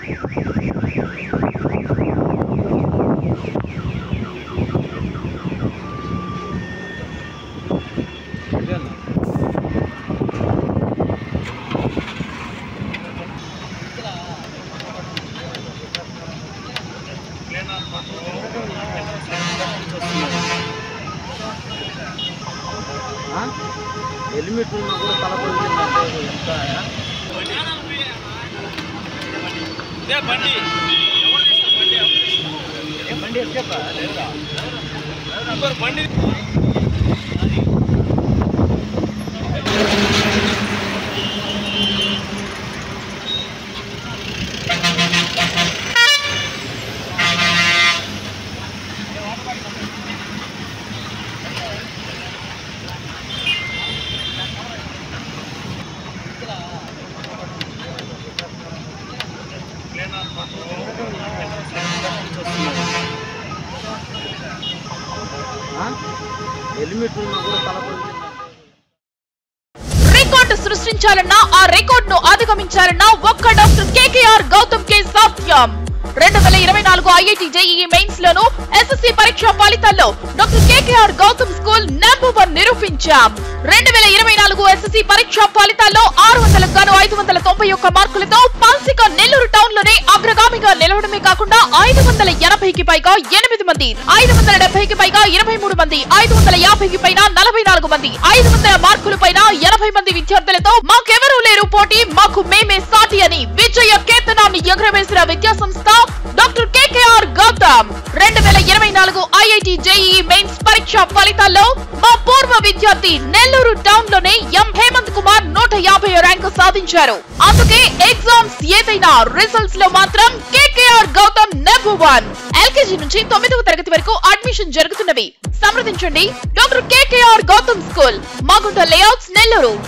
helmet ఉన్నా కూడా తల పగిలిందంటే ఎంత బండి ఎక్కేపా లేదా హెల్మెట్ ఉన్నా కూడా తల పగిలిందంటే రికార్డు సృష్టించాలన్నా ఆ రికార్డ్ ను అధిగమించాలన్నా ఒక్క డాక్టర్ కేకేఆర్ గౌతమ్ కే సాధ్యం రెండు వేల ఇరవై నాలుగు ఐఐటి జేఈఈ మెయిన్స్ లోను ఎస్ఎస్సి పరీక్ష ఫలితాల్లో doctor KKR Gautam school number one నిరూపించాం రెండు వేల ఇరవై నాలుగు ఎస్ఎస్సి పరీక్ష ఫలితాల్లో ఆరు వందలకు గాను ఐదు వందల తొంభై ఒక్క మార్కులతో పాల్సిక నెల్లూరు టౌన్ లోనే అగ్రగామిగా నిలవడమే కాకుండా ఐదు వందల ఎనభైకి పైగా ఎనిమిది మంది ఐదు వందల డెబ్బైకి పైగా ఇరవై మూడు మంది ఐదు వందల యాభైకి పైన నలభై నాలుగు మంది ఐదు వందల మార్కుల పైన ఎనభై మంది విద్యార్థులతో మాకెవరూ లేరు పోటీ మాకు మేమే సాటి అని విజయ కేతనాన్ని ఎగురవేసిన విద్యా సంస్థ డాక్టర్ కేకేఆర్ గౌతమ్ రెండు వేల ఇరవై నాలుగు ఐఐటి జేఈఈ మెయిన్స్ పరీక్ష ఫలితాల్లో మా పూర్వ విద్యార్థి నెల్లూరు టౌన్ లోనే ఎం హేమంత్ కుమార్ నూట యాభై ర్యాంకు సాధించారు అందుకే ఎగ్జామ్స్ ఏదైనా రిజల్ట్స్ లో మాత్రం KKR Gautam number one LKG నుంచి తొమ్మిదవ తరగతి వరకు అడ్మిషన్ జరుగుతున్నవి సంప్రదించండి doctor KKR Gautam school Magunta layouts Nellore